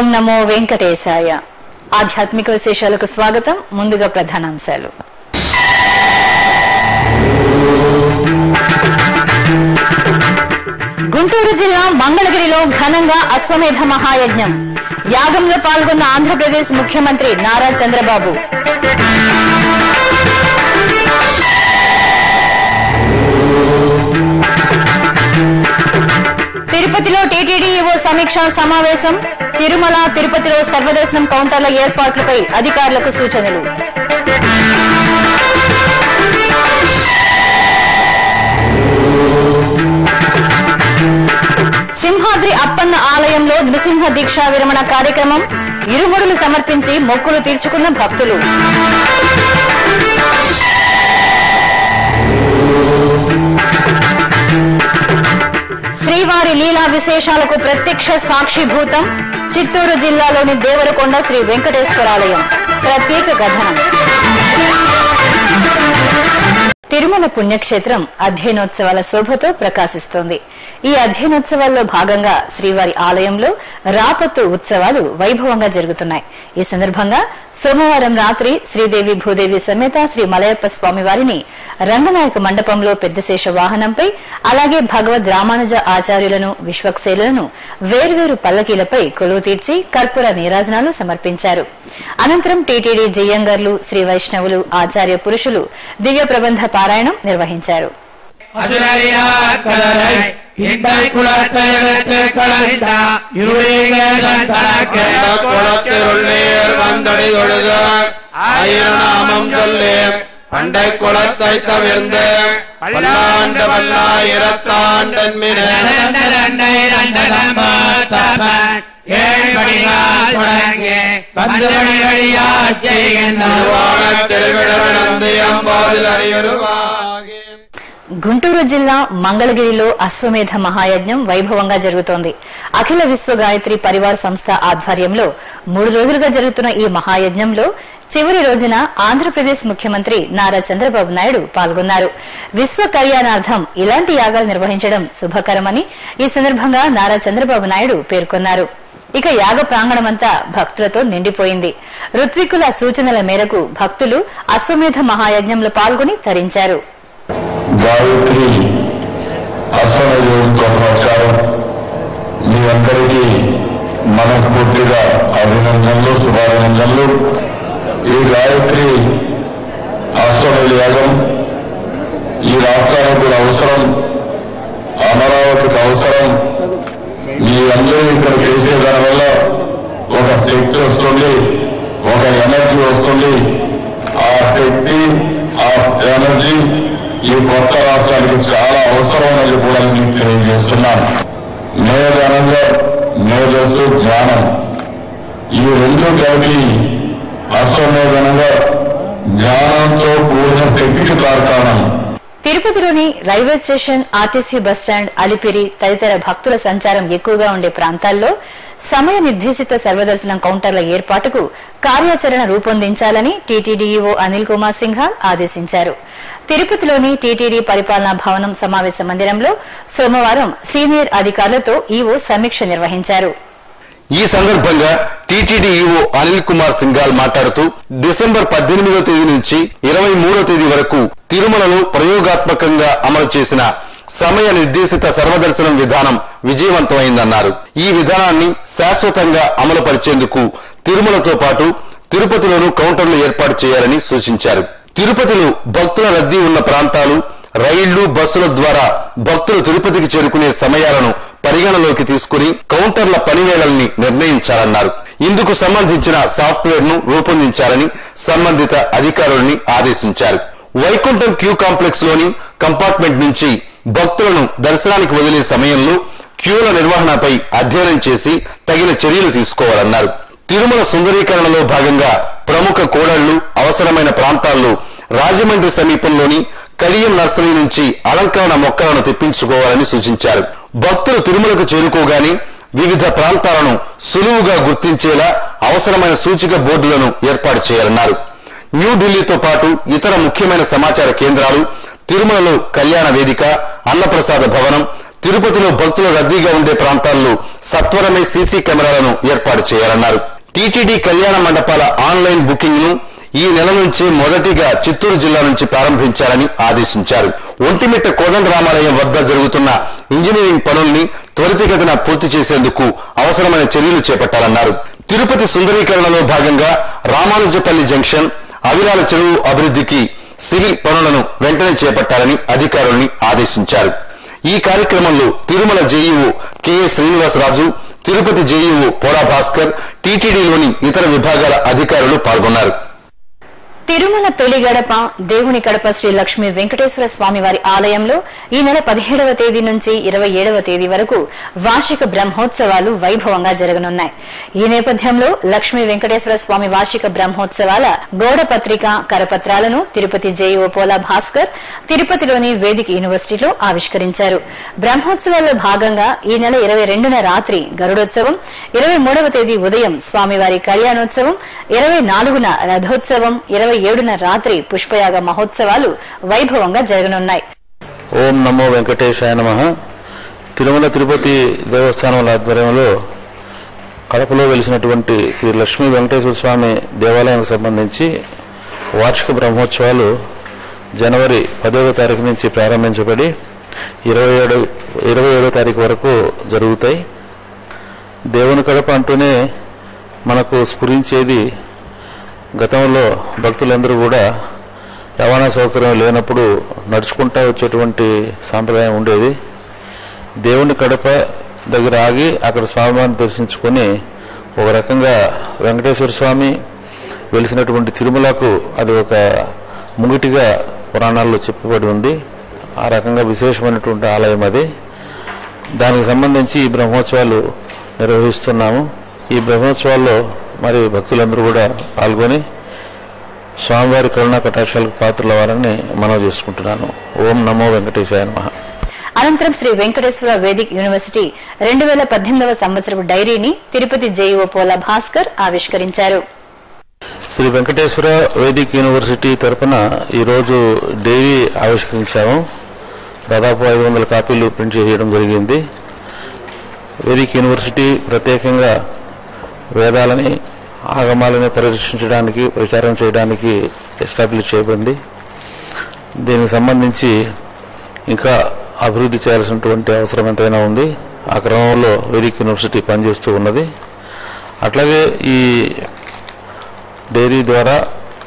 ఓం నమో వెంకటేశాయ ఆధ్యాత్మిక విశేషాలకు స్వాగతం ముందుగా ప్రధానాంశాలు గుంటూరు జిల్లా మంగళగిరిలో ఘనంగా అశ్వమేధ మహాయజ్ఞం యాగంలో పాల్గొన్న ఆంధ్రప్రదేశ్ ముఖ్యమంత్రి నారా చంద్రబాబు తిరుపతిలో టీటీడీ ఓ సమీక్షా సమావేశం తిరుమల తిరుపతిలో సర్వదర్శనం కౌంటర్ల ఏర్పాట్లపై అధికారులకు సూచనలు సింహాద్రి అప్పన్న ఆలయంలో నృసింహ దీక్షా విరమణ కార్యక్రమం ఇరుముడులు సమర్పించి మొక్కులు తీర్చుకున్న భక్తులు శ్రీవారి లీలా విశేషాలకు ప్రత్యక్ష సాక్షిభూతం చిత్తూరు జిల్లాలోని దేవరకొండ శ్రీ వెంకటేశ్వరాలయం ప్రత్యేక కథనం తిరుమల పుణ్యక్షేత్రం అధ్యయనోత్సవాల శోభతో ప్రకాశిస్తోంది ఈ అధ్యయనోత్సవాల్లో భాగంగా శ్రీవారి ఆలయంలో రాపత్తు ఉత్సవాలు వైభవంగా జరుగుతున్నాయి ఈ సందర్భంగా సోమవారం రాత్రి శ్రీదేవి భూదేవి సమేత శ్రీ మలయప్ప స్వామివారిని రంగనాయక మండపంలో పెద్దశేష వాహనంపై అలాగే భగవద్ రామానుజ ఆచార్యులను విశ్వక్సేలను వేర్వేరు పల్లకీలపై కొలువు తీర్చి కర్పూర నీరాజనాలు సమర్పించారు అనంతరం టీటీడీ జయంగర్లు శ్రీ వైష్ణవులు ఆచార్య పురుషులు దివ్య ప్రబంధ పారాయణం నిర్వహించారు அசுரரியாக்கரை இண்டை குலத்தை கலந்த குளத்திருள்ளீர் வந்தடி தொழுத ஆயிரநாமம் சொல்லி பண்டை குலத்தை தவிர்ந்து பல்லாண்டு பல்லாயிரத்தாண்டன் திருவிழவனந்தியம் போதில் அறியுருவாகி గుంటూరు జిల్లా మంగళగిరిలో అశ్వమేధ మహాయజ్ఞం వైభవంగా జరుగుతోంది అఖిల విశ్వ గాయత్రి పరివార్ సంస్థ ఆధ్వర్యంలో మూడు రోజులుగా జరుగుతున్న ఈ మహాయజ్ఞంలో చివరి రోజున ఆంధ్రప్రదేశ్ ముఖ్యమంత్రి నారా చంద్రబాబు నాయుడు పాల్గొన్నారు విశ్వ కళ్యాణార్థం ఇలాంటి యాగాలు నిర్వహించడం శుభకరమని ఈ సందర్భంగా నారా చంద్రబాబు నాయుడు పేర్కొన్నారు ఇక యాగ ప్రాంగణమంతా భక్తులతో నిండిపోయింది ఋత్వికుల సూచనల మేరకు భక్తులు అశ్వమేధ మహాయజ్ఞంలో పాల్గొని తరించారు గాయత్రి అశ్వమయోగ ప్రచారం మీ అందరికీ మనస్ఫూర్తిగా అభినందనలు శుభాభినందనలు ఈ గాయత్రి అశ్వమయ యాగం ఈ రాష్ట్రానికి కూడా అవసరం అమరావతికి అవసరం మీ అందరూ ఇక్కడ చేసే దానివల్ల ఒక శక్తి వస్తుంది ఒక ఎనర్జీ వస్తుంది ఆ శక్తి ఆ ఎనర్జీ ఈ కొత్త రాష్ట్రానికి చాలా అవసరమని కూడా మీకు తెలియజేస్తున్నాను మేధనంగా మేధస్సు జ్ఞానం ఈ రెండు కలిపి అశ్వమేధనంగా జ్ఞానంతో కూడిన శక్తికి తార్కాణం తిరుపతిలోని railway station RTC bus stand Alipiri తదితర భక్తుల సంచారం ఎక్కువగా ఉండే ప్రాంతాల్లో సమయ నిర్దేశిత సర్వదర్శనం కౌంటర్ల ఏర్పాటుకు కార్యాచరణ రూపొందించాలని టీటీడీఈఓ అనిల్ కుమార్ సింఘాల్ ఆదేశించారు తిరుపతిలోని టీటీడీ పరిపాలనా భవనం సమావేశ మందిరంలో సోమవారం సీనియర్ అధికారులతో ఈవో సమీక్ష నిర్వహించారు ఈ సందర్భంగా టీటీడీ ఈవో అనిల్ కుమార్ సింఘాల్ మాట్లాడుతూ డిసెంబర్ పద్దెనిమిదో తేదీ నుంచి ఇరవై మూడో తేదీ వరకు తిరుమలలో ప్రయోగాత్మకంగా అమలు చేసిన సమయ నిర్దేశిత సర్వదర్శనం విధానం విజయవంతమైందన్నారు ఈ విధానాన్ని శాశ్వతంగా అమలు పరిచేందుకు తిరుమలతో పాటు తిరుపతిలోనూ కౌంటర్లు ఏర్పాటు చేయాలని సూచించారు తిరుపతిలో భక్తుల రద్దీ ఉన్న ప్రాంతాలు రైళ్లు బస్సుల ద్వారా భక్తులు తిరుపతికి చేరుకునే సమయాలను పరిగణలోకి తీసుకుని కౌంటర్ల పనివేళల్ని నిర్ణయించాలన్నారు ఇందుకు సంబంధించిన సాఫ్ట్వేర్ ను రూపొందించాలని సంబంధిత అధికారుల్ని ఆదేశించారు వైకుంఠం క్యూ కాంప్లెక్స్ లోని కంపార్ట్మెంట్ నుంచి భక్తులను దర్శనానికి వదిలే సమయంలో క్యూల నిర్వహణపై అధ్యయనం చేసి తగిన చర్యలు తీసుకోవాలన్నారు తిరుమల సుందరీకరణలో భాగంగా ప్రముఖ కూడళ్లు అవసరమైన ప్రాంతాల్లో రాజమండ్రి సమీపంలోని కడియం నర్సరీ నుంచి అలంకరణ మొక్కలను తెప్పించుకోవాలని సూచించారు భక్తులు తిరుమలకు చేరుకోగానే వివిధ ప్రాంతాలను సులువుగా గుర్తించేలా అవసరమైన సూచిక బోర్డులను ఏర్పాటు చేయాలన్నారు న్యూఢిల్లీతో పాటు ఇతర ముఖ్యమైన సమాచార కేంద్రాలు తిరుమలలో కళ్యాణ వేదిక అన్నప్రసాద భవనం తిరుపతిలో భక్తులు రద్దీగా ఉండే ప్రాంతాల్లో సత్వరమే సీసీ కెమెరాలను ఏర్పాటు చేయాలన్నారు టీటీడీ కళ్యాణ మండపాల ఆన్లైన్ బుకింగ్ ను ఈ నెల నుంచి మొదటిగా చిత్తూరు జిల్లా నుంచి ప్రారంభించాలని ఆదేశించారు ఒంటిమిట్ట కోదండ రామాలయం వద్ద జరుగుతున్న ఇంజనీరింగ్ పనుల్ని త్వరితగతిన పూర్తి చేసేందుకు అవసరమైన చర్యలు చేపట్టాలన్నారు తిరుపతి సుందరీకరణలో భాగంగా రామానుజపల్లి జంక్షన్ అవిరాల చెరువు అభివృద్ధికి సివిల్ పనులను వెంటనే చేపట్టాలని అధికారుల్ని ఆదేశించారు ఈ కార్యక్రమంలో Tirumala JEO KA Srinivasaraju Tirupati JEO Pola Bhaskar టీటీడీలోని ఇతర విభాగాల అధికారులు పాల్గొన్నారు తిరుమల తొలి గడప దేవుని గడప శ్రీ లక్ష్మీ వెంకటేశ్వర స్వామి వారి ఆలయంలో ఈ నెల పదిహేడవ తేదీ నుంచి ఇరవై ఏడవ తేదీ వరకు వార్షిక బ్రహ్మోత్సవాలు వైభవంగా జరగనున్నాయి ఈ నేపథ్యంలో లక్ష్మీ వెంకటేశ్వర స్వామి వార్షిక బ్రహ్మోత్సవాల గోడ పత్రిక కరపత్రాలను తిరుపతి జేఈఓ పోలా భాస్కర్ తిరుపతిలోని వేదిక యూనివర్సిటీలో ఆవిష్కరించారు బ్రహ్మోత్సవాల్లో భాగంగా ఈ నెల ఇరవై రెండున రాత్రి గరుడోత్సవం ఇరవై మూడవ తేదీ ఉదయం స్వామివారి కళ్యాణోత్సవం ఇరవై నాలుగున రథోత్సవం ఇరవై ఏడున రాత్రి పుష్పయాగ మహోత్సవాలు వైభవంగా జరగనున్నాయి ఓం నమో వెంకటేశాయ నమ తిరుమల తిరుపతి దేవస్థానం ఆధ్వర్యంలో కడపలో వెలిసినటువంటి శ్రీ లక్ష్మీ వెంకటేశ్వర స్వామి దేవాలయానికి సంబంధించి వార్షిక బ్రహ్మోత్సవాలు జనవరి పదవ తారీఖు నుంచి ప్రారంభించబడి ఇరవై ఏడు ఇరవై ఏడో తారీఖు వరకు జరుగుతాయి దేవుని కడప అంటూనే మనకు స్ఫురించేది గతంలో భక్తులందరూ కూడా రవాణా సౌకర్యం లేనప్పుడు నడుచుకుంటా వచ్చేటువంటి సాంప్రదాయం ఉండేది దేవుని కడప దగ్గర ఆగి అక్కడ స్వామివారిని దర్శించుకొని ఒక రకంగా వెంకటేశ్వర స్వామి వెలిసినటువంటి తిరుమలకు అది ఒక ముంగిటిగా పురాణాల్లో చెప్పబడి ఉంది ఆ రకంగా విశేషమైనటువంటి ఆలయం అది దానికి సంబంధించి ఈ బ్రహ్మోత్సవాలు నిర్వహిస్తున్నాము ఈ బ్రహ్మోత్సవాల్లో మరి భక్తులందరూ కూడా పాల్గొని స్వామివారి కరుణా కటాక్షాలకు పాత్రలవ్వాలని మనవి చేసుకుంటున్నాను ఓం నమో వెంకటేశాయ నమః అనంతరం శ్రీ వెంకటేశ్వర వేదిక్ యూనివర్సిటీ రెండు వేల పద్దెనిమిదవ సంవత్సరపు డైరీని తిరుపతి జేఈఓ పోలా భాస్కర్ ఆవిష్కరించారు శ్రీ వెంకటేశ్వర వేదిక్ యూనివర్సిటీ తరపున ఈరోజు డైరీ ఆవిష్కరించాము దాదాపు ఐదు వందల కాపీలు ప్రింట్ చేయడం జరిగింది వేదిక్ యూనివర్సిటీ ప్రత్యేకంగా వేదాలని ఆగమాలని పరిరక్షించడానికి ప్రచారం చేయడానికి ఎస్టాబ్లిష్ చేయబడింది దీనికి సంబంధించి ఇంకా అభివృద్ధి చేయాల్సినటువంటి అవసరం ఎంతైనా ఉంది ఆ క్రమంలో వేదిక్ యూనివర్సిటీ పనిచేస్తూ ఉన్నది అట్లాగే ఈ డైరీ ద్వారా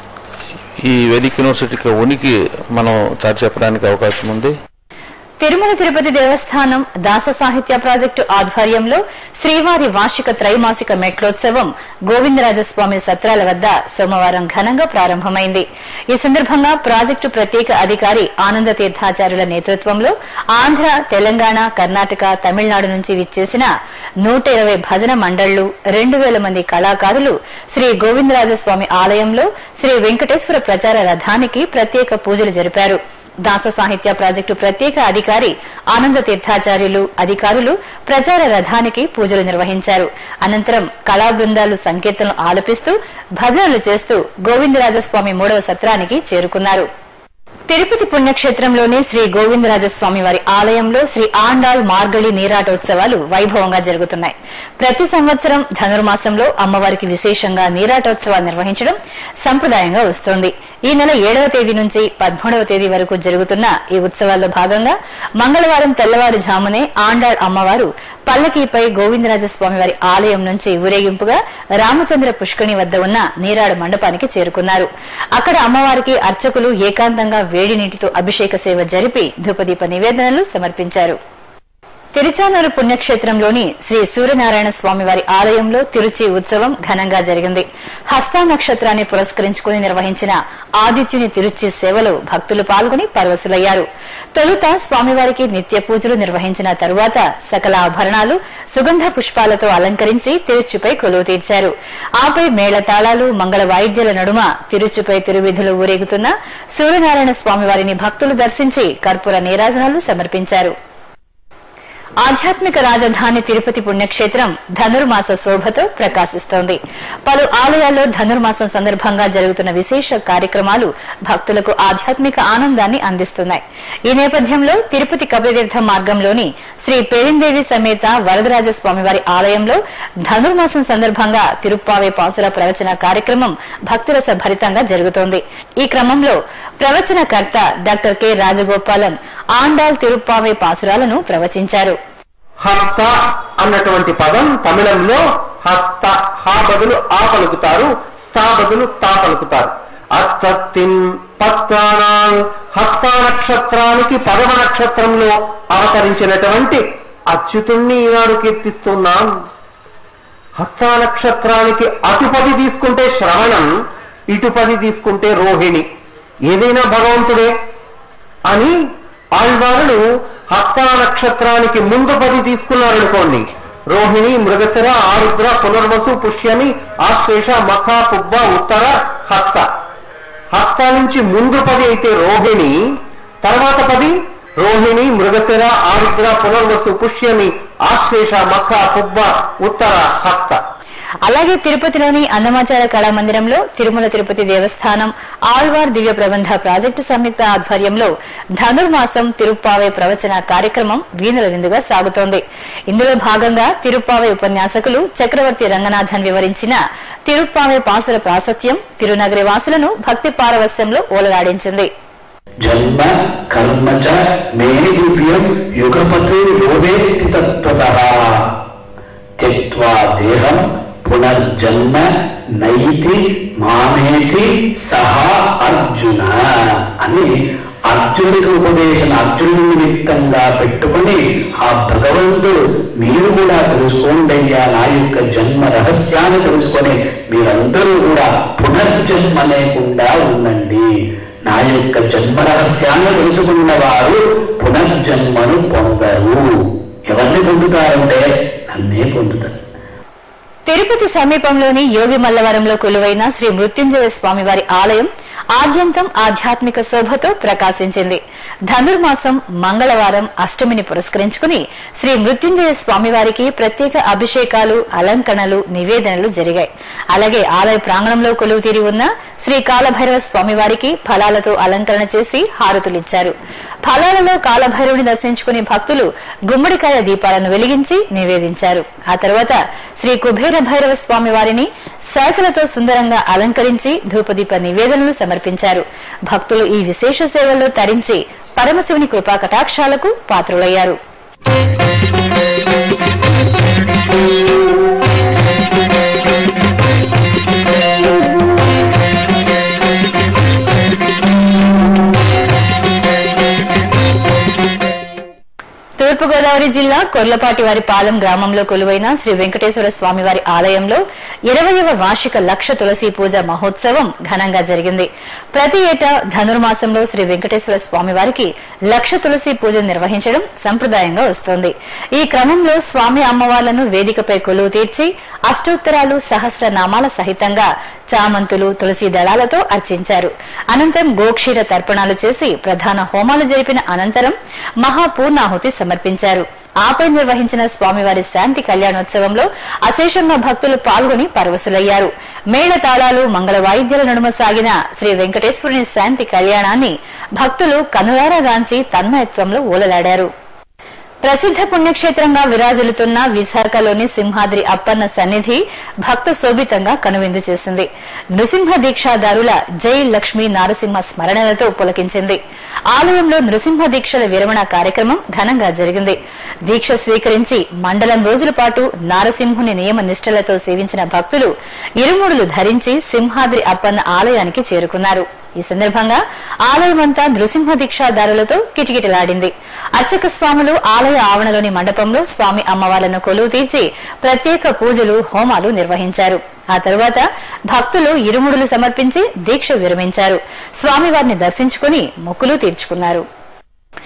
ఈ వేదిక్ యూనివర్సిటీకి ఉనికి మనం చాటి చెప్పడానికి అవకాశం ఉంది తిరుమల తిరుపతి దేవస్థానం దాస సాహిత్య ప్రాజెక్టు ఆధ్వర్యంలో శ్రీవారి వార్షిక త్రైమాసిక మెట్లోత్సవం గోవిందరాజస్వామి సత్రాల వద్ద సోమవారం ఘనంగా ప్రారంభమైంది ఈ సందర్భంగా ప్రాజెక్టు ప్రత్యేక అధికారి ఆనంద తీర్థాచార్యుల నేతృత్వంలో ఆంధ్ర తెలంగాణ కర్ణాటక తమిళనాడు నుంచి విచ్చేసిన నూట ఇరవై భజన మండళ్లు రెండు వేల మంది కళాకారులు శ్రీ గోవిందరాజస్వామి ఆలయంలో శ్రీ వెంకటేశ్వర ప్రచార రథానికి ప్రత్యేక పూజలు జరిపారు దాస సాహిత్య ప్రాజెక్టు ప్రత్యేక అధికారి ఆనంద తీర్థాచార్యులు అధికారులు ప్రచార రథానికి పూజలు నిర్వహించారు అనంతరం కళా బృందాలు సంకీర్తనలు ఆలపిస్తూ భజనలు చేస్తూ గోవిందరాజస్వామి మూడవ సత్రానికి చేరుకున్నారు తిరుపతి పుణ్యక్షేత్రంలోని శ్రీ గోవిందరాజస్వామి వారి ఆలయంలో శ్రీ ఆండాళ్ మార్గళి నీరాటోత్సవాలు వైభవంగా జరుగుతున్నాయి ప్రతి సంవత్సరం ధనుర్మాసంలో అమ్మవారికి విశేషంగా నీరాటోత్సవాలు నిర్వహించడం సంప్రదాయంగా వస్తోంది ఈ నెల ఏడవ తేదీ నుంచి పదమూడవ తేదీ వరకు జరుగుతున్న ఈ ఉత్సవాల్లో భాగంగా మంగళవారం తెల్లవారుజామునే ఆండాళ్ అమ్మవారు పల్లకీపై గోవిందరాజస్వామి వారి ఆలయం నుంచి ఊరేగింపుగా రామచంద్ర పుష్కణి వద్ద ఉన్న నీరాడు మండపానికి చేరుకున్నారు అక్కడ అమ్మవారికి అర్చకులు ఏకాంతంగా వేడి నీటితో అభిషేక సేవ జరిపి ధూపదీప నివేదనలు సమర్పించారు తిరుచానూరు పుణ్యక్షేత్రంలోని శ్రీ సూర్యనారాయణ స్వామి వారి ఆలయంలో తిరుచి ఉత్సవం ఘనంగా జరిగింది హస్తా నక్షత్రాన్ని పురస్కరించుకుని నిర్వహించిన ఆదిత్యుని తిరుచి సేవలో భక్తులు పాల్గొని పరవశులయ్యారు తొలుత స్వామివారికి నిత్య పూజలు నిర్వహించిన తరువాత సకల ఆభరణాలు సుగంధ పుష్పాలతో అలంకరించి తిరుచుపై కొలువు తీర్చారు ఆపై మేళతాళాలు మంగళ వాయిద్యాల నడుమ తిరుచుపై తిరువిధులు ఊరేగుతున్న సూర్యనారాయణ స్వామివారిని భక్తులు దర్శించి కర్పూర నీరాజనాలు సమర్పించారు ఆధ్యాత్మిక రాజధాని తిరుపతి పుణ్యక్షేత్రం ధనుర్మాస శోభతో ప్రకాశిస్తోంది పలు ఆలయాల్లో ధనుర్మాసం సందర్భంగా జరుగుతున్న విశేష కార్యక్రమాలు భక్తులకు ఆధ్యాత్మిక ఆనందాన్ని అందిస్తున్నాయి ఈ నేపథ్యంలో తిరుపతి కపిలతీర్థం మార్గంలోని శ్రీ పేరిందేవి సమేత వరదరాజ స్వామివారి ఆలయంలో ధనుర్మాసం సందర్భంగా తిరుప్పావే పాసుల ప్రవచన కార్యక్రమం భక్తురస భరితంగా జరుగుతోంది ఈ క్రమంలో ప్రవచనకర్త డాక్టర్ కె రాజగోపాలన్ ఆండాల్ తిరుప్పావే పాసురాలను ప్రవచించారు హస్త అన్నటువంటి పదం తమిళంలో హస్త హా బదులు ఆ పలుకుతారు స్థా బదులు తా పలుకుతారు అత్తత్తిన్ పత్రాణం హస్త నక్షత్రానికి పదవ నక్షత్రంలో అవతరించినటువంటి అచ్యుతుణ్ణి ఈనాడు కీర్తిస్తున్నాం హస్త నక్షత్రానికి అటుపది తీసుకుంటే శ్రవణం ఇటుపది తీసుకుంటే రోహిణి ఏదైనా భగవంతుడే అని ఆళ్వారులు హస్త నక్షత్రానికి ముందు పది తీసుకున్నారనుకోండి రోహిణి మృగశిర ఆరుద్ర పునర్వసు పుష్యమి ఆశ్లేష మఖ పుబ్బ ఉత్తర హస్త హస్త నుంచి ముందు పది అయితే రోహిణి తర్వాత పది రోహిణి మృగశిర ఆరుద్ర పునర్వసు పుష్యమి ఆశ్లేష మఖ పుబ్బ ఉత్తర హస్త అలాగే తిరుపతిలోని అన్నమాచార కళామందిరంలో తిరుమల తిరుపతి దేవస్థానం ఆళ్వార్ దివ్య ప్రబంధ ప్రాజెక్టు సంయుక్త ఆధ్వర్యంలో ధనుర్మాసం తిరుప్పావే ప్రవచన కార్యక్రమం వీణుల విందుగా సాగుతోంది ఇందులో భాగంగా తిరుప్పావే ఉపన్యాసకులు చక్రవర్తి రంగనాథన్ వివరించిన తిరుప్పావే పాసుల ప్రాశస్త్యం తిరునగరి వాసులను భక్తి పారవస్యంలో ఓలలాడించింది జన్మ కర్మ చ మే దివ్యం యుగపతి యోగేతి తత్వతః త్యక్త్వా దేహం పునర్జన్మ నైతి మామేతి సహా అర్జున అని అర్జునుడికి ఉపదేశం అర్జునుడి నిమిత్తంగా పెట్టుకుని ఆ భగవంతుడు మీరు కూడా తెలుసుకోండి అయ్యా నా యొక్క జన్మ రహస్యాన్ని తెలుసుకొని మీరందరూ కూడా పునర్జన్మ లేకుండా ఉండండి నా యొక్క జన్మ రహస్యాన్ని తెలుసుకున్న వారు పునర్జన్మను పొందరు ఎవరిని పొందుతారంటే నన్నే పొందుతారు తిరుపతి సమీపంలోని యోగి మల్లవరంలో కొలువైన శ్రీ మృత్యుంజయ స్వామివారి ఆలయం ఆద్యంతం ఆధ్యాత్మిక శోభతో ప్రకాశించింది ధనుర్మాసం మంగళవారం అష్టమిని పురస్కరించుకుని శ్రీ మృత్యుంజయ స్వామివారికి ప్రత్యేక అభిషేకాలు అలంకరణలు నివేదనలు జరిగాయి అలాగే ఆలయ ప్రాంగణంలో కొలువు తీరి ఉన్న శ్రీ కాలభైరవ స్వామివారికి ఫలాలతో అలంకరణ చేసి హారతులిచ్చారు ఫలాలలో కాలభైరవుని దర్శించుకునే భక్తులు గుమ్మడికాయ దీపాలను వెలిగించి నివేదించారు ఆ తర్వాత శ్రీ కుబేర భైరవ స్వామి వారిని శాఖలతో సుందరంగా అలంకరించి ధూపదీప నివేదనలు సమర్పించారు భక్తులు ఈ విశేష సేవల్లో తరించి పరమశివుని కృపా కటాక్షాలకు పాత్రులయ్యారు తూర్పుగోదావరి జిల్లా కొర్లపాటి వారి పాలెం గ్రామంలో కొలువైన శ్రీ వెంకటేశ్వర స్వామివారి ఆలయంలో ఇరవయవ వార్షిక లక్ష తులసి పూజ మహోత్సవం ఘనంగా జరిగింది ప్రతి ఏటా ధనుర్మాసంలో శ్రీ వెంకటేశ్వర స్వామివారికి లక్ష తులసి పూజ నిర్వహించడం సంప్రదాయంగా వస్తోంది ఈ క్రమంలో స్వామి అమ్మవార్లను వేదికపై కొలువు తీర్చి అష్టోత్తరాలు సహస్ర నామాల సహితంగా చామంతులు తులసి దళాలతో అర్చించారు అనంతరం గోక్షీర తర్పణాలు చేసి ప్రధాన హోమాలు జరిపిన అనంతరం మహాపూర్ణాహుతి సమర్పించారు ఆపై నిర్వహించిన స్వామివారి శాంతి కళ్యాణోత్సవంలో అశేషంగా భక్తులు పాల్గొని పరవశులయ్యారు మేళ తాళాలు మంగళ వాయిద్యాల నడుమ సాగిన శ్రీ వెంకటేశ్వరుని శాంతి కళ్యాణాన్ని భక్తులు కనులారగాంచి తన్మయత్వంలో ఓలలాడారు ప్రసిద్ధ పుణ్యక్షేత్రంగా విరాజిల్లుతున్న విశాఖలోని సింహాద్రి అప్పన్న సన్నిధి భక్త శోభితంగా కనువిందు చేసింది నృసింహ దీక్షాదారుల జై లక్ష్మీ నారసింహ స్మరణలతో పులకించింది ఆలయంలో నృసింహ దీక్షల విరమణ కార్యక్రమం ఘనంగా జరిగింది దీక్ష స్వీకరించి మండలం రోజుల పాటు నారసింహుని నియమ నిష్టలతో సేవించిన భక్తులు ఇరుముడులు ధరించి సింహాద్రి అప్పన్న ఆలయానికి చేరుకున్నారు ఈ సందర్భంగా ఆలయమంతా నృసింహ దీక్షాదారులతో కిటకిటలాడింది అర్చక స్వాములు ఆలయ ఆవరణలోని మండపంలో స్వామి అమ్మవార్లను కొలువు తీర్చి ప్రత్యేక పూజలు హోమాలు నిర్వహించారు ఆ తరువాత భక్తులు ఇరుముడులు సమర్పించి దీక్ష విరమించారు స్వామివారిని దర్శించుకుని మొక్కులు తీర్చుకున్నారు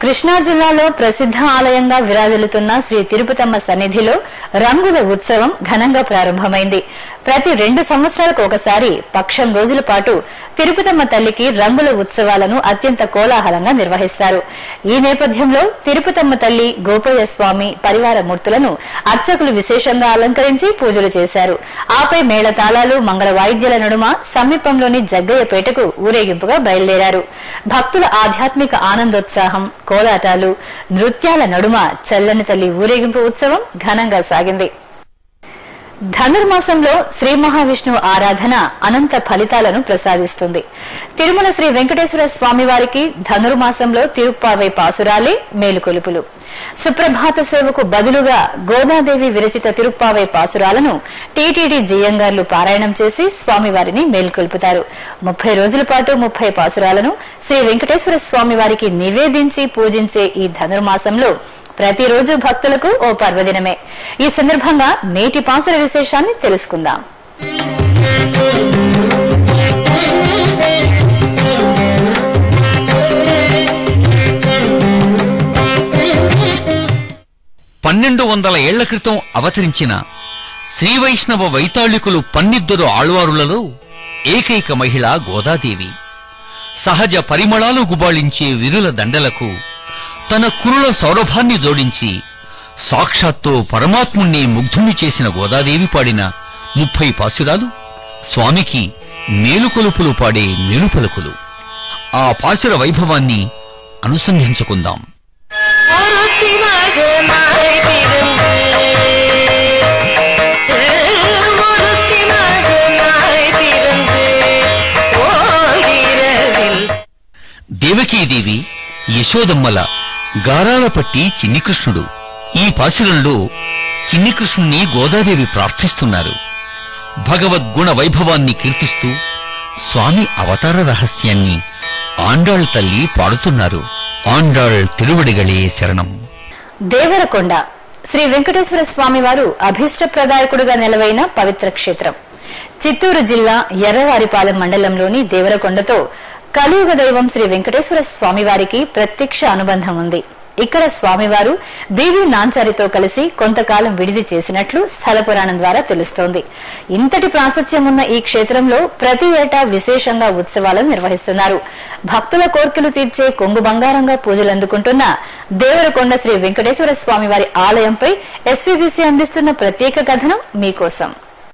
కృష్ణా జిల్లాలో ప్రసిద్ధ ఆలయంగా విరాజిల్లుతున్న శ్రీ తిరుపతమ్మ సన్నిధిలో రంగుల ఉత్సవం ఘనంగా ప్రారంభమైంది ప్రతి రెండు సంవత్సరాలకు ఒకసారి పక్షం రోజుల పాటు తిరుపతమ్మ తల్లికి రంగుల ఉత్సవాలను అత్యంత కోలాహలంగా నిర్వహిస్తారు ఈ నేపథ్యంలో తిరుపతమ్మ తల్లి గోపయ్య స్వామి పరివార మూర్తులను అర్చకులు విశేషంగా అలంకరించి పూజలు చేశారు ఆపై మేళతాళాలు మంగళ వాయిద్యాల నడుమ సమీపంలోని జగ్గయ్యపేటకు ఊరేగింపుగా బయలుదేరారు భక్తుల ఆధ్యాత్మిక ఆనందోత్సాహం కోలాటాలు నృత్యాల నడుమ చల్లని తల్లి ఊరేగింపు ఉత్సవం ఘనంగా సాగింది ధనుర్మాసంలో శ్రీ మహావిష్ణువు ఆరాధన అనంత ఫలితాలను ప్రసాదిస్తుంది తిరుమల శ్రీ వెంకటేశ్వర స్వామి వారికి ధనుర్మాసంలో తిరుప్పావై పాసురాలే మేలుకొలుపులు సుప్రభాత సేవకు బదులుగా గోదాదేవి విరచిత తిరుప్పావై పాసురాలను టీటీడీ జియంగార్లు పారాయణం చేసి స్వామివారిని మేల్కొల్పుతారు ముప్పై రోజుల పాటు ముప్పై పాసురాలను శ్రీ వెంకటేశ్వర స్వామి వారికి నివేదించి పూజించే ఈ ధనుర్మాసంలో ప్రతిరోజు భక్తులకు ఓ పర్వదినమే ఈ సందర్భంగా నేటి పాసుర విశేషాన్ని తెలుసుకుందాం పన్నెండు వందల ఏళ్ల క్రితం అవతరించిన శ్రీవైష్ణవ వైతాళికులు పన్నిద్దరు ఆళ్వారులలో ఏకైక మహిళ గోదాదేవి సహజ పరిమళాలు గుబాళించే విరుల దండలకు తన కురుల సౌరభాన్ని జోడించి సాక్షాత్తు పరమాత్ముణ్ణి ముగ్ధుణ్ణి చేసిన గోదాదేవి పాడిన ముప్పై పాసురాలు స్వామికి మేలుకొలుపులు పాడే మేలుపలుకులు ఆ పాసుర వైభవాన్ని అనుసంధించుకుందాం దేవకీదేవి యశోదమ్మల గారాల పట్టి చిన్ని కృష్ణుడు ఈ పాసురంలో చిన్ని కృష్ణుణ్ణి గోదాదేవి ప్రార్థిస్తున్నారు భగవద్గుణ వైభవాన్ని కీర్తిస్తూ స్వామి అవతార రహస్యాన్ని ఆండాళ్ తల్లి పాడుతున్నారు ఆండాళ్ తిరువడిగళే శరణం దేవరకొండ శ్రీ వెంకటేశ్వర స్వామి వారు అభీష్టప్రదాయకుడుగా నెలవైన పవిత్ర క్షేత్రం చిత్తూరు జిల్లా ఎర్రవారిపాలెం మండలంలోని దేవరకొండతో కలియుగ దైవం శ్రీ వెంకటేశ్వర స్వామి వారికి ప్రత్యక్ష అనుబంధం ఉంది ఇక్కడ స్వామివారు బీవీ నాంచారితో కలిసి కొంతకాలం విడిది చేసినట్లు స్థల పురాణం ద్వారా తెలుస్తోంది ఇంతటి ప్రాశస్త్యం ఉన్న ఈ క్షేత్రంలో ప్రతి ఏటా విశేషంగా ఉత్సవాలను నిర్వహిస్తున్నారు భక్తుల కోర్కెలు తీర్చే కొంగు బంగారంగా పూజలు అందుకుంటున్న దేవరకొండ శ్రీ వెంకటేశ్వర స్వామి వారి ఆలయంపై ఎస్వీబీసీ అందిస్తున్న ప్రత్యేక కథనం మీకోసం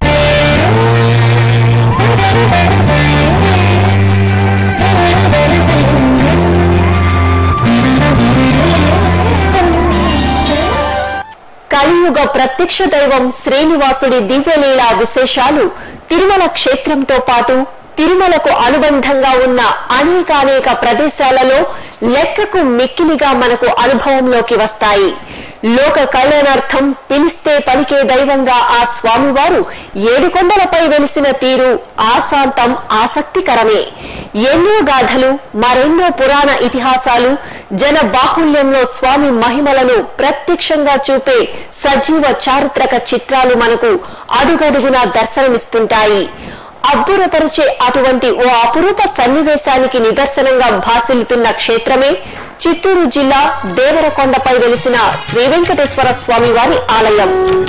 కలియుగ ప్రత్యక్ష దైవం శ్రీనివాసుడి దివ్యలీలా విశేషాలు తిరుమల క్షేత్రంతో పాటు తిరుమలకు అనుబంధంగా ఉన్న అనేకానేక ప్రదేశాలలో లెక్కకు మిక్కిలిగా మనకు అనుభవంలోకి వస్తాయి లోక కళ్యాణార్థం పిలిస్తే పలికే దైవంగా ఆ స్వామివారు ఏడుకొండలపై వెలిసిన తీరు ఆశాంతం ఆసక్తికరమే ఎన్నో గాథలు మరెన్నో పురాణ ఇతిహాసాలు జన బాహుల్యంలో స్వామి మహిమలను ప్రత్యక్షంగా చూపే సజీవ చారిత్రక చిత్రాలు మనకు అడుగడుగునా దర్శనమిస్తుంటాయి అబ్బురపరిచే అటువంటి ఓ అపురూప సన్నివేశానికి నిదర్శనంగా భాసిల్లుతున్న క్షేత్రమే చిత్తూరు జిల్లా దేవరకొండపై వెలిసిన శ్రీ వెంకటేశ్వర స్వామి వారి ఆలయం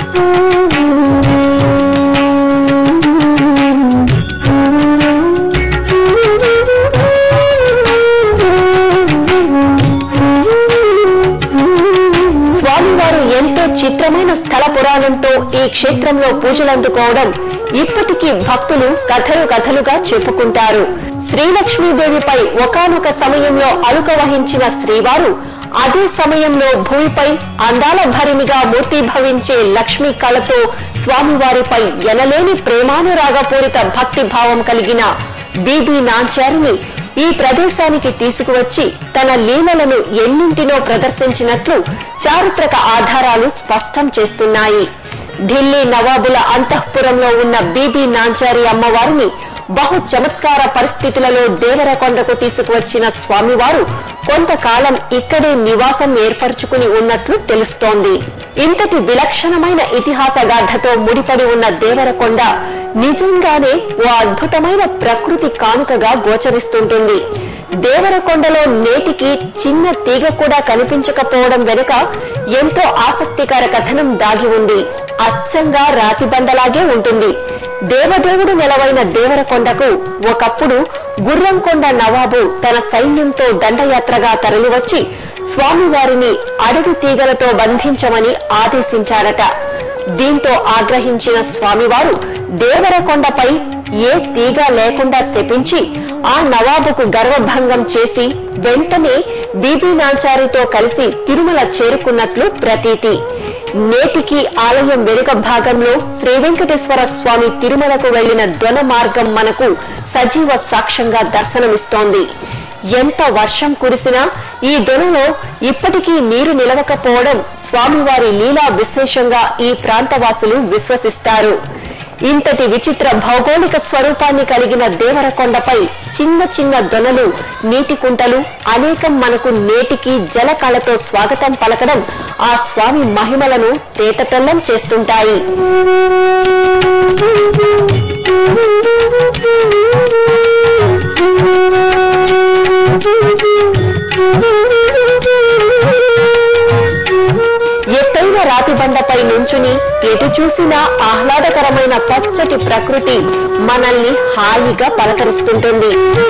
స్వామివారు ఎంతో చిత్రమైన స్థల పురాణంతో ఈ క్షేత్రంలో పూజలందుకోవడం ఇప్పటికీ భక్తులు కథలు కథలుగా చెప్పుకుంటారు శ్రీలక్ష్మీదేవిపై ఒకానొక సమయంలో అలుక వహించిన శ్రీవారు అదే సమయంలో భూమిపై అందాల భరిమిగా మూర్తిభవించే లక్ష్మీ కళతో స్వామివారిపై ఎనలేని ప్రేమానురాగపూరిత భక్తి భావం కలిగిన బీబీ నాంచారిని ఈ ప్రదేశానికి తీసుకువచ్చి తన లీలలను ఎన్నింటినో ప్రదర్శించినట్లు చారిత్రక ఆధారాలు స్పష్టం చేస్తున్నాయి ఢిల్లీ నవాబుల అంతఃపురంలో ఉన్న బీబీ నాంచారి అమ్మవారిని బహు చమత్కార పరిస్థితులలో దేవరకొండకు తీసుకువచ్చిన స్వామివారు కొంతకాలం ఇక్కడే నివాసం ఏర్పరచుకుని ఉన్నట్లు తెలుస్తోంది ఇంతటి విలక్షణమైన ఇతిహాస గాథతో ముడిపడి ఉన్న దేవరకొండ నిజంగానే ఓ అద్భుతమైన ప్రకృతి కానుకగా గోచరిస్తుంటుంది దేవరకొండలో నేటికి చిన్న తీగ కూడా కనిపించకపోవడం వెనుక ఎంతో ఆసక్తికర కథనం దాగి ఉంది అచ్చంగా రాతి బండలాగే ఉంటుంది దేవదేవుడు నెలవైన దేవరకొండకు ఒకప్పుడు గుర్రంకొండ నవాబు తన సైన్యంతో దండయాత్రగా తరలివచ్చి స్వామివారిని అడవి తీగలతో బంధించమని ఆదేశించారట దీంతో ఆగ్రహించిన స్వామివారు దేవరకొండపై ఏ తీగ లేకుండా శపించి ఆ నవాబుకు గర్వభంగం చేసి వెంటనే బీబీ నాంచారితో కలిసి తిరుమల చేరుకున్నట్లు ప్రతీతి నేటికి ఆలయం వెనుక భాగంలో శ్రీ వెంకటేశ్వర స్వామి తిరుమలకు వెళ్లిన ధ్వన మార్గం మనకు సజీవ సాక్ష్యంగా దర్శనమిస్తోంది ఎంత వర్షం కురిసినా ఈ దొనలో ఇప్పటికీ నీరు నిలవకపోవడం స్వామివారి లీలా విశేషంగా ఈ ప్రాంతవాసులు విశ్వసిస్తారు ఇంతటి విచిత్ర భౌగోళిక స్వరూపాన్ని కలిగిన దేవరకొండపై చిన్న చిన్న దొనలు నీటి కుంటలు అనేకం మనకు నేటికి జల కళతో స్వాగతం పలకడం ఆ స్వామి మహిమలను తేటతెల్లం చేస్తుంటాయి ఎత్తైన రాతి బండపై నుంచుని ఎటు చూసినా ఆహ్లాదకరమైన పచ్చటి ప్రకృతి మనల్ని హాయిగా పలకరిస్తుంటుంది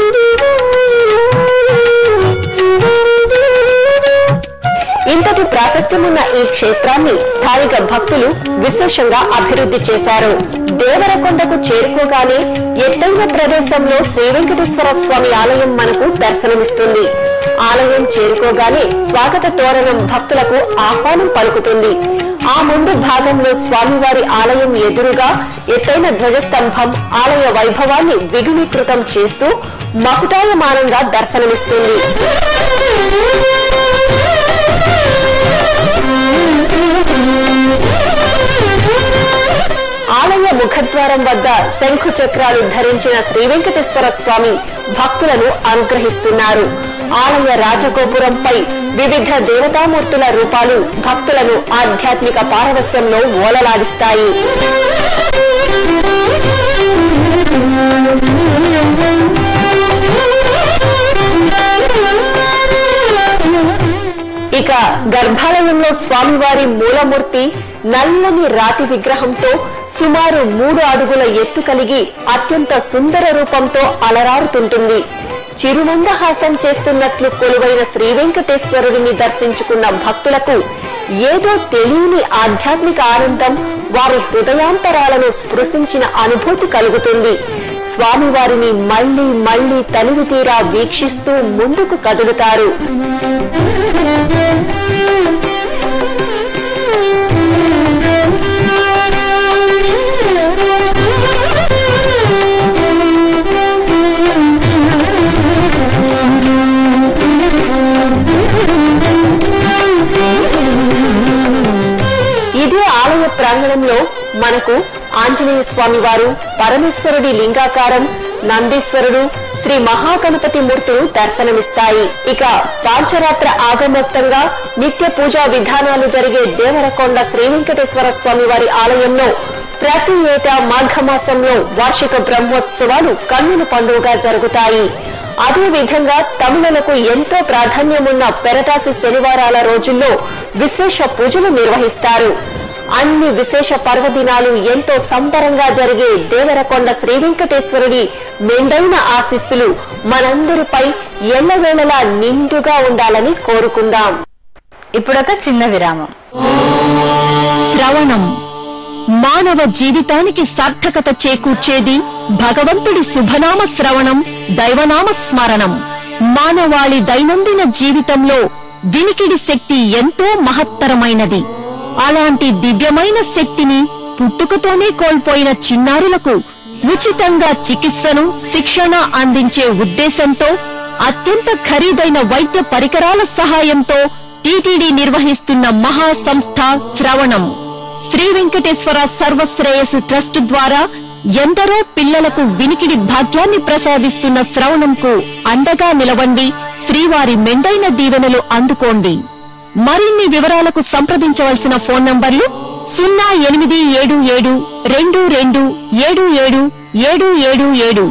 ఇంతటి ప్రాశస్త్యమున్న ఈ క్షేత్రాన్ని స్థానిక భక్తులు విశేషంగా అభివృద్ధి చేశారు దేవరకొండకు చేరుకోగానే ఎత్తైన ప్రదేశంలో శ్రీ వెంకటేశ్వర స్వామి ఆలయం మనకు దర్శనమిస్తుంది ఆలయం చేరుకోగానే స్వాగత తోరణం భక్తులకు ఆహ్వానం పలుకుతుంది ఆ ముందు భాగంలో స్వామివారి ఆలయం ఎదురుగా ఎత్తైన ధ్వజస్తంభం ఆలయ వైభవాన్ని విగుణీకృతం చేస్తూ మకుటాయమానంగా దర్శనమిస్తుంది ఆలయ ముఖద్వారం వద్ద శంఖు చక్రాలు ధరించిన శ్రీ వెంకటేశ్వర స్వామి భక్తులను అనుగ్రహిస్తున్నారు ఆలయ రాజగోపురంపై వివిధ దేవతామూర్తుల రూపాలు భక్తులను ఆధ్యాత్మిక పారవస్యంలో ఓలలాడిస్తాయి ఇక గర్భాలయంలో స్వామివారి మూలమూర్తి నల్లని రాతి విగ్రహంతో సుమారు మూడు అడుగుల ఎత్తు కలిగి అత్యంత సుందర రూపంతో అలరారుతుంటుంది చిరుమందహాసం చేస్తున్నట్లు కొలువైన శ్రీ వెంకటేశ్వరుడిని దర్శించుకున్న భక్తులకు ఏదో తెలియని ఆధ్యాత్మిక ఆనందం వారి హృదయాంతరాలను స్పృశించిన అనుభూతి కలుగుతుంది స్వామివారిని మళ్లీ మళ్లీ తనివి తీరా వీక్షిస్తూ ముందుకు కదులుతారు ఇదే ఆలయ ప్రాంగణంలో మనకు ఆంజనేయ స్వామి వారు పరమేశ్వరుడి లింగాకారం నందీశ్వరుడు శ్రీ మహాగణపతి మూర్తులు దర్శనమిస్తాయి ఇక పాంచరాత్ర ఆగమోక్తంగా నిత్య పూజా విధానాలు జరిగే దేవరకొండ శ్రీ వెంకటేశ్వర స్వామి వారి ఆలయంలో ప్రతి ఏటా మాఘమాసంలో వార్షిక బ్రహ్మోత్సవాలు కన్నుల పండుగగా జరుగుతాయి అదే విధంగా తమిళలకు ఎంతో ప్రాధాన్యమున్న పెరటాసి శనివారాల రోజుల్లో విశేష పూజలు నిర్వహిస్తారు అన్ని విశేష పర్వదినాలు ఎంతో సంబరంగా జరిగే దేవరకొండ శ్రీ వెంకటేశ్వరుడి మెండైన ఆశీస్సులు మనందరిపై ఎల్లవేళలా నిండుగా ఉండాలని కోరుకుందాం ఇప్పుడొక చిన్న విరామం శ్రవణం మానవ జీవితానికి సార్థకత చేకూర్చేది భగవంతుడి శుభనామ శ్రవణం దైవనామ స్మరణం మానవాళి దైనందిన జీవితంలో వినికిడి శక్తి ఎంతో మహత్తరమైనది అలాంటి దివ్యమైన శక్తిని పుట్టుకతోనే కోల్పోయిన చిన్నారులకు ఉచితంగా చికిత్సను శిక్షణ అందించే ఉద్దేశంతో అత్యంత ఖరీదైన వైద్య పరికరాల సహాయంతో టీటీడీ నిర్వహిస్తున్న మహా సంస్థ శ్రవణం శ్రీ వెంకటేశ్వర సర్వశ్రేయస్ ట్రస్ట్ ద్వారా ఎందరో పిల్లలకు వినికిడి భాగ్యాన్ని ప్రసాదిస్తున్న శ్రవణంకు అండగా నిలవండి శ్రీవారి మెండైన దీవెనలు అందుకోండి మరిన్ని వివరాలకు సంప్రదించవలసిన ఫోన్ నంబర్లు సున్నా ఎనిమిది ఏడు ఏడు రెండు రెండు ఏడు ఏడు ఏడు ఏడు ఏడు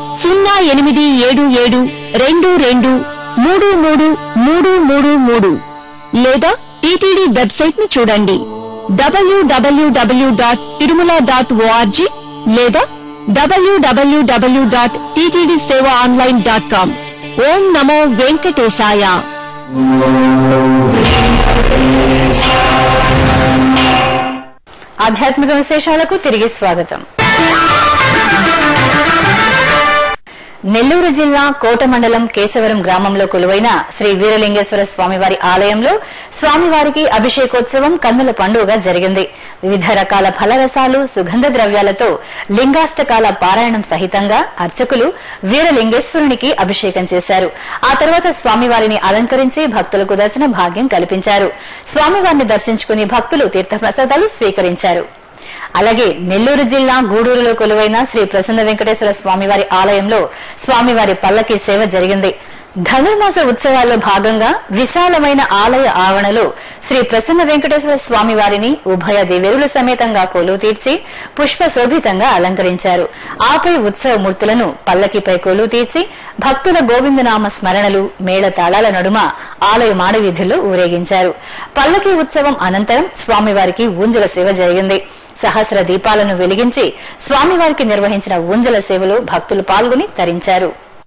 సున్నా ఎనిమిది ఏడు ఏడు రెండు రెండు మూడు మూడు మూడు మూడు మూడు లేదా టీటీడీ వెబ్సైట్ ని చూడండి WWW dot Tirumala dot ORG లేదా WWW dot TTD seva online dot com ఓం నమో వెంకటేశాయ ఆధ్యాత్మిక విశేషాలకు తిరిగి స్వాగతం నెల్లూరు జిల్లా కోట మండలం కేశవరం గ్రామంలో కొలువైన శ్రీ వీరలింగేశ్వర స్వామివారి ఆలయంలో స్వామివారికి అభిషేకోత్సవం కన్నుల పండుగగా జరిగింది వివిధ రకాల ఫలరసాలు సుగంధ ద్రవ్యాలతో లింగాష్టకాల పారాయణం సహితంగా అర్చకులు వీరలింగేశ్వరునికి అభిషేకం చేశారు ఆ తర్వాత స్వామివారిని అలంకరించి భక్తులకు దర్శన భాగ్యం కల్పించారు స్వామివారిని దర్శించుకుని భక్తులు తీర్థప్రసాదాలు స్వీకరించారు అలాగే నెల్లూరు జిల్లా గూడూరులో కొలువైన శ్రీ ప్రసన్న వెంకటేశ్వర స్వామివారి ఆలయంలో స్వామివారి పల్లకి సేవ జరిగింది ధనుర్మాస ఉత్సవాల్లో భాగంగా విశాలమైన ఆలయ ఆవరణలో శ్రీ ప్రసన్న వెంకటేశ్వర స్వామివారిని ఉభయ దేవేరుల సమేతంగా కొలువు తీర్చి పుష్ప శోభితంగా అలంకరించారు ఆపై ఉత్సవ మూర్తులను పల్లకిపై కొలువు తీర్చి భక్తుల గోవిందనామ స్మరణలు మేళ తాళాల నడుమ ఆలయ మాడవీధుల్లో ఊరేగించారు పల్లకి ఉత్సవం అనంతరం స్వామివారికి ఊంజల సేవ జరిగింది సహస్ర దీపాలను వెలిగించి స్వామివారికి నిర్వహించిన ఊంజల సేవలో భక్తులు పాల్గొని తరించారు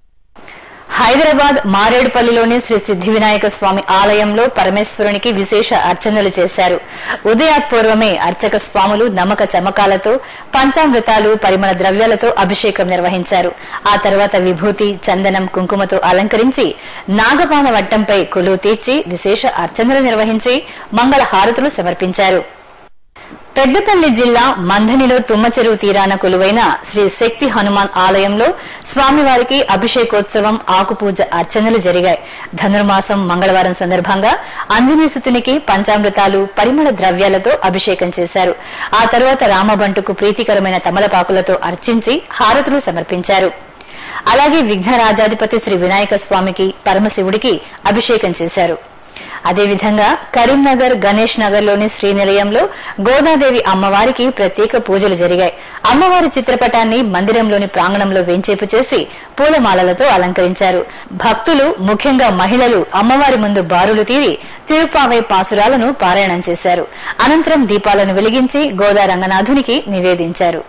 హైదరాబాద్ మారేడుపల్లిలోని శ్రీ సిద్ధి వినాయక స్వామి ఆలయంలో పరమేశ్వరునికి విశేష అర్చనలు చేశారు ఉదయాత్పూర్వమే అర్చక స్వాములు నమ్మక చమకాలతో పంచామృతాలు పరిమళ ద్రవ్యాలతో అభిషేకం నిర్వహించారు ఆ తర్వాత విభూతి చందనం కుంకుమతో అలంకరించి నాగపాన వట్టంపై కొలువు తీర్చి విశేష అర్చనలు నిర్వహించి మంగళ హారతులు సమర్పించారు పెద్దపల్లి జిల్లా మంధనిలో తుమ్మచెరువు తీరాన కొలువైన శ్రీ శక్తి హనుమాన్ ఆలయంలో స్వామివారికి అభిషేకోత్సవం ఆకుపూజ అర్చనలు జరిగాయి ధనుర్మాసం మంగళవారం సందర్భంగా ఆంజనేయసుతునికి పంచామృతాలు పరిమళ ద్రవ్యాలతో అభిషేకం చేశారు ఆ తర్వాత రామబంటుకు ప్రీతికరమైన తమలపాకులతో అర్చించి హారతులు సమర్పించారు అలాగే విఘ్నరాజాధిపతి శ్రీ వినాయక స్వామికి పరమశివుడికి అభిషేకం చేశారు అదేవిధంగా కరీంనగర్ గణేష్ నగర్ లోని శ్రీనిలయంలో గోదాదేవి అమ్మవారికి ప్రత్యేక పూజలు జరిగాయి అమ్మవారి చిత్రపటాన్ని మందిరంలోని ప్రాంగణంలో వెంచేపు చేసి పూలమాలలతో అలంకరించారు భక్తులు ముఖ్యంగా మహిళలు అమ్మవారి ముందు బారులు తీరి తిరుపావై పాసురాలను పారాయణం చేశారు అనంతరం దీపాలను వెలిగించి గోదా రంగనాథునికి నివేదించారు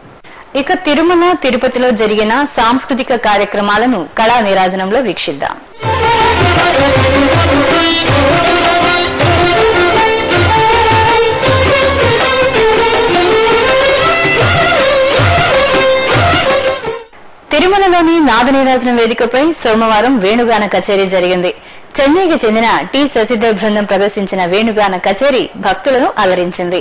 ఇక తిరుమల తిరుపతిలో జరిగిన సాంస్కృతిక కార్యక్రమాలను కళా నీరాజనంలో వీక్షిద్దాం తిరుమలలోని నాదనీరాజన వేదికపై సోమవారం వేణుగాన కచేరీ జరిగింది చెన్నైకి చెందిన టి శశిధర్ బృందం ప్రదర్శించిన వేణుగాన కచేరీ భక్తులను అలరించింది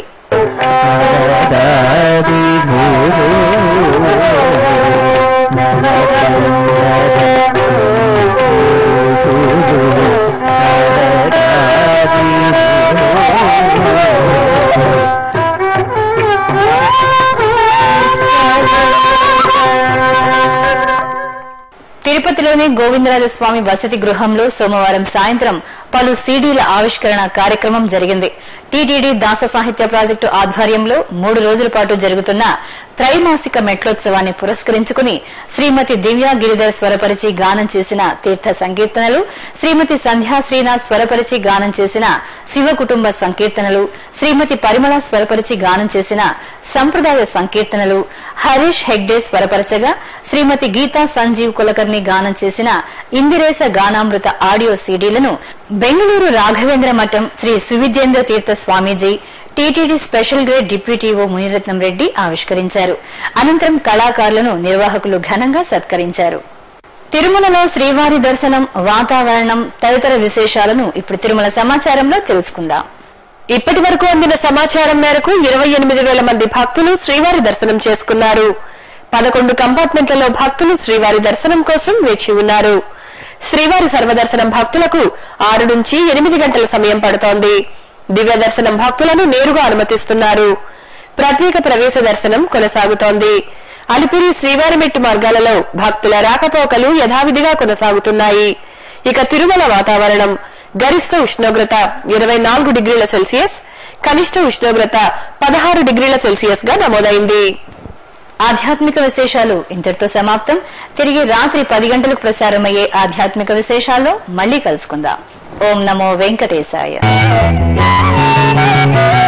తిరుపతిలోని గోవిందరాజస్వామి వసతి గృహంలో సోమవారం సాయంత్రం పలు సీడీల ఆవిష్కరణ కార్యక్రమం జరిగింది టీటీడీ దాస సాహిత్య ప్రాజెక్టు ఆధ్వర్యంలో మూడు రోజుల పాటు జరుగుతున్న త్రైమాసిక మెట్లోత్సవాన్ని పురస్కరించుకుని శ్రీమతి దివ్యా గిరిధర్ స్వరపరిచి గానం చేసిన తీర్థ సంకీర్తనలు శ్రీమతి సంధ్యా శ్రీనాథ్ స్వరపరిచి గానం చేసిన శివ కుటుంబ సంకీర్తనలు శ్రీమతి పరిమళ స్వరపరిచి గానం చేసిన సంప్రదాయ సంకీర్తనలు హరీష్ హెగ్డే స్వరపరచగా శ్రీమతి గీతా సంజీవ్ కులకర్ణి గానం చేసిన ఇందిరేశ గానామృత ఆడియో సీడీలను బెంగళూరు రాఘవేంద్ర మఠం Shri Suvidyendra Tirtha Swamiji TTD special grade deputy EO Muniratnam Reddy ఆవిష్కరించారు అనంతరం కళాకారులను నిర్వాహకులు ఘనంగా సత్కరించారు తిరుమలలో శ్రీవారి దర్శనం వాతావరణం తదితర విశేషాలను ఇప్పుడు తిరుమల సమాచారంలో తెలుసుకుందాం ఇప్పటి వరకు అందిన సమాచారం మేరకు ఇరవై ఎనిమిది వేల మంది భక్తులు శ్రీవారి దర్శనం చేసుకున్నారు పదకొండు కంపార్ట్మెంట్లలో భక్తులు శ్రీవారి దర్శనం కోసం వేచి ఉన్నారు శ్రీవారి సర్వదర్శనం భక్తులకు ఆరు నుంచి ఎనిమిది గంటల సమయం పడుతోంది దివ్య దర్శనం భక్తులను నేరుగా అనుమతిస్తున్నారు ప్రత్యేక ప్రవేశ దర్శనం కొనసాగుతోంది అలిపిరి శ్రీవారి మెట్టు మార్గాలలో భక్తుల రాకపోకలు యథావిధిగా కొనసాగుతున్నాయి ఇక తిరుమల వాతావరణం గరిష్ట ఉష్ణోగ్రత ఇరవై నాలుగు డిగ్రీల సెల్సియస్ కనిష్ట ఉష్ణోగ్రత పదహారు డిగ్రీల సెల్సియస్ గా నమోదైంది ఆధ్యాత్మిక విశేషాలు ఇంతటితో సమాప్తం తిరిగి రాత్రి పది గంటలకు ప్రసారమయ్యే ఆధ్యాత్మిక విశేషాల్లో మళ్ళీ కలుసుకుందాం ఓం నమో వెంకటేశాయ